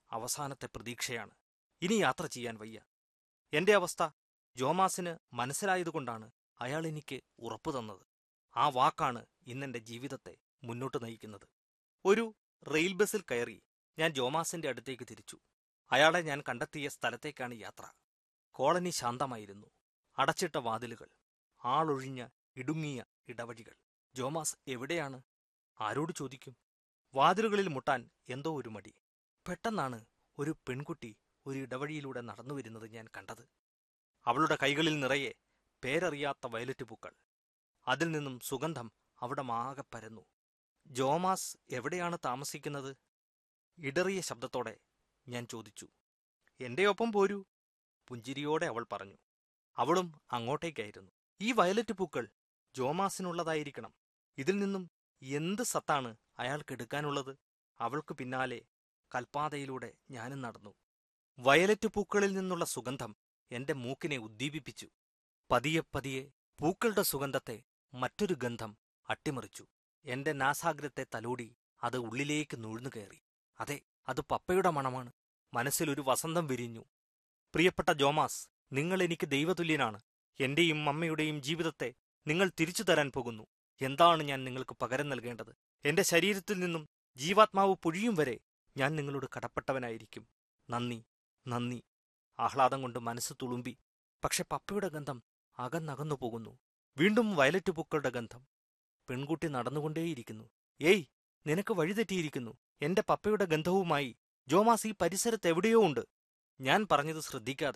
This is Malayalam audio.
അവസാനത്തെ പ്രതീക്ഷയാണ് ഇനി യാത്ര ചെയ്യാൻ വയ്യ എന്റെ അവസ്ഥ ജോമാസിന് മനസ്സിലായതുകൊണ്ടാണ് അയാൾ എനിക്ക് ഉറപ്പു തന്നത് ആ വാക്കാണ് ഇന്നെന്റെ ജീവിതത്തെ മുന്നോട്ട് നയിക്കുന്നത് ഒരു റെയിൽ ബസ്സിൽ കയറി ഞാൻ ജോമാസിന്റെ അടുത്തേക്ക് തിരിച്ചു അയാളെ ഞാൻ കണ്ടെത്തിയ സ്ഥലത്തേക്കാണ് യാത്ര കോളനി ശാന്തമായിരുന്നു അടച്ചിട്ട വാതിലുകൾ ആളൊഴിഞ്ഞ ഇടുങ്ങിയ ഇടവഴികൾ ജോമാസ് എവിടെയാണ് ആരോട് ചോദിക്കും വാതിലുകളിൽ മുട്ടാൻ എന്തോ ഒരു മടി പെട്ടെന്നാണ് ഒരു പെൺകുട്ടി ഒരു ഇടവഴിയിലൂടെ നടന്നു വരുന്നത് ഞാൻ കണ്ടത് അവളുടെ കൈകളിൽ നിറയെ പേരറിയാത്ത വയലറ്റ് പൂക്കൾ അതിൽ നിന്നും സുഗന്ധം അവിടെ മാകെ പരന്നു ജോമാസ് എവിടെയാണ് താമസിക്കുന്നത് ഇടറിയ ശബ്ദത്തോടെ ഞാൻ ചോദിച്ചു എന്റെ ഒപ്പം പോരൂ പുഞ്ചിരിയോടെ അവൾ പറഞ്ഞു അവളും അങ്ങോട്ടേക്കായിരുന്നു ഈ വയലറ്റ് പൂക്കൾ ജോമാസിനുള്ളതായിരിക്കണം ഇതിൽ നിന്നും എന്ത് സത്താണ് അയാൾക്ക് എടുക്കാനുള്ളത് അവൾക്ക് പിന്നാലെ കൽപ്പാതയിലൂടെ ഞാനും നടന്നു വയലറ്റ് പൂക്കളിൽ നിന്നുള്ള സുഗന്ധം എന്റെ മൂക്കിനെ ഉദ്ദീപിപ്പിച്ചു പതിയെ പതിയെ പൂക്കളുടെ സുഗന്ധത്തെ മറ്റൊരു ഗന്ധം അട്ടിമറിച്ചു എന്റെ നാസാഗ്രത്തെ തലോടി അത് ഉള്ളിലേക്ക് നുഴന്നു കയറി അതെ അത് പപ്പയുടെ മണമാണ് മനസ്സിലൊരു വസന്തം വിരിഞ്ഞു പ്രിയപ്പെട്ട ജോമാസ് നിങ്ങൾ എനിക്ക് ദൈവതുല്യനാണ് എന്റെയും അമ്മയുടെയും ജീവിതത്തെ നിങ്ങൾ തിരിച്ചു തരാൻ പോകുന്നു എന്താണ് ഞാൻ നിങ്ങൾക്ക് പകരം നൽകേണ്ടത് എന്റെ ശരീരത്തിൽ നിന്നും ജീവാത്മാവ് പൊഴിയും വരെ ഞാൻ നിങ്ങളോട് കടപ്പെട്ടവനായിരിക്കും നന്ദി നന്ദി ആഹ്ലാദം കൊണ്ട് മനസ്സ് തുളുമ്പി പക്ഷെ പപ്പയുടെ ഗന്ധം അകന്നകന്നു പോകുന്നു വീണ്ടും വയലറ്റ് പൂക്കളുടെ ഗന്ധം പെൺകുട്ടി നടന്നുകൊണ്ടേയിരിക്കുന്നു ഏയ് നിനക്ക് വഴിതെറ്റിയിരിക്കുന്നു എന്റെ പപ്പയുടെ ഗന്ധവുമായി ജോമാസ് ഈ പരിസരത്ത് എവിടെയോ ഉണ്ട് ഞാൻ പറഞ്ഞത് ശ്രദ്ധിക്കാതെ